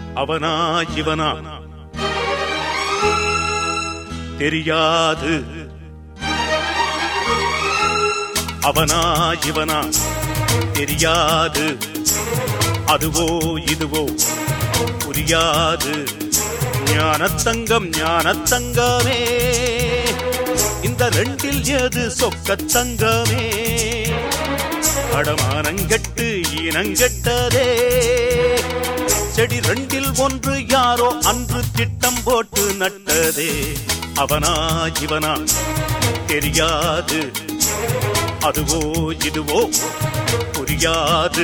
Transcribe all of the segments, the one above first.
அவனா இவனா தெரியாது அவனா இவனா தெரியாது அதுவோ இதுவோ புரியாது ஞானத்தங்கம் ஞானத்தங்கமே இந்த ரெண்டில் எது சொக்கத்தங்கமே அடமானங்கெட்டு ஈனங்கெட்டதே செடி ரெண்டில் ஒன்று யாரோ அன்று திட்டம் போட்டு நட்டதே அவனா இவனா தெரியாது அதுவோ இதுவோ புரியாது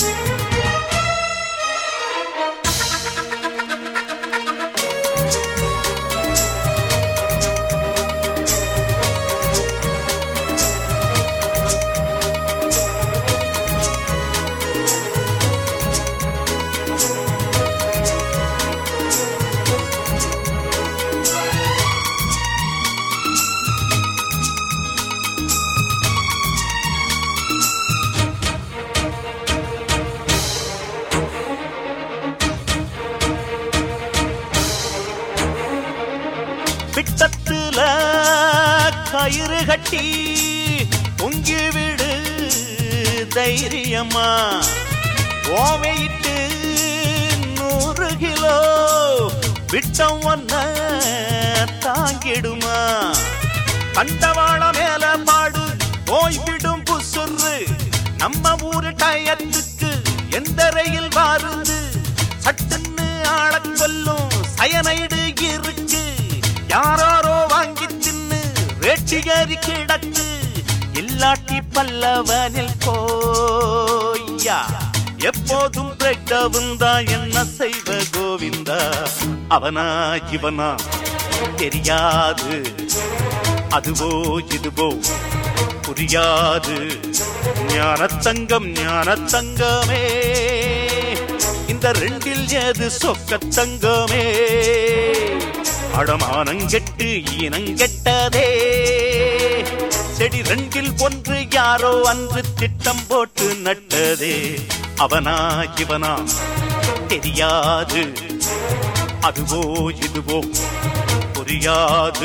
பிட்டத்துல கயிறு கட்டி பொங்கி விடு தைரியமா ஓவையிட்டு நூறு கிலோ விட்டம் ஒன்ன தாங்கிடுமா கண்டவாள மேல பாடு போய்விடும் புசுறு நம்ம ஊரு டயத்துக்கு எந்த ரயில் வாருது சட்டுன்னு ஆளக் கொல்லும் சயனைடு இருக்கு யாராரோ வாங்கி தின்னு வேட்டியறி கிடக்கு இல்லாட்டி பல்லவனில் போய்யா எப்போதும் பிரேக்டவும் தான் என்ன செய்வ கோவிந்தா அவனா இவனா தெரியாது அதுவோ இதுவோ புரியாது ஞானத்தங்கம் ஞானத்தங்கமே இந்த ரெண்டில் எது சொக்கத்தங்கமே அடமானங்கெட்டு ஈனங்கெட்டதே செடி ரெண்டில் ஒன்று யாரோ அன்று திட்டம் போட்டு நட்டதே அவனா இவனா தெரியாது அதுவோ இதுவோ புரியாது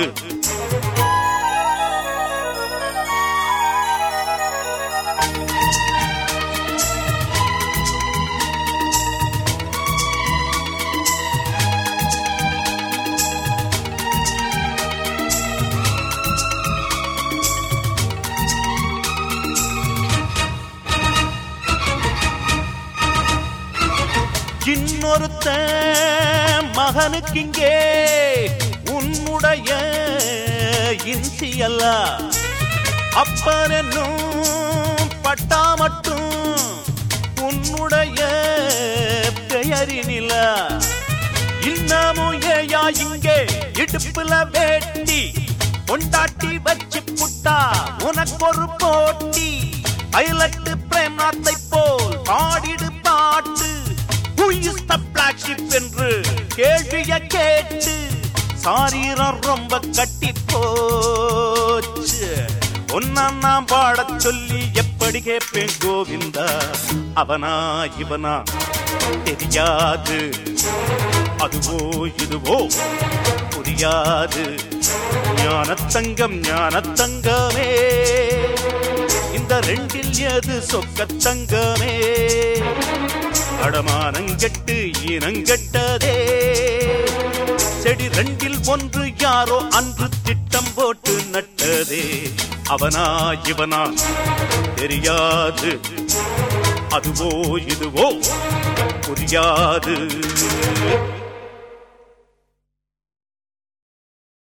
இன்னொருத்த மகனுக்கு இங்கே உன்னுடைய இன்சியல்ல அப்பன் என்னும் பட்டா மட்டும் உன்னுடைய பெயரினில இன்னமும் ஏயா இங்கே இடுப்புல வேட்டி கொண்டாட்டி வச்சு புட்டா உனக்கு ஒரு போட்டி பைலட்டு பிரேம்நாத்தை போல் பாடிடு பாட்டு Who is the black sheep என்று கேள்விய கேட்டு சாரீரம் ரொம்ப கட்டி போச்சு ஒன்னா நான் பாடச் சொல்லி எப்படி கேட்பேன் கோவிந்தா அவனா இவனா தெரியாது அதுவோ இதுவோ புரியாது ஞானத்தங்கம் ஞானத்தங்கமே இந்த ரெண்டில் எது சொக்கத்தங்கமே அடமானங்கெட்டு ஈனங்கெட்டதே செடி ரெண்டில் ஒன்று யாரோ அன்று திட்டம் போட்டு நட்டதே அவனா இவனா தெரியாது அதுவோ இதுவோ புரியாது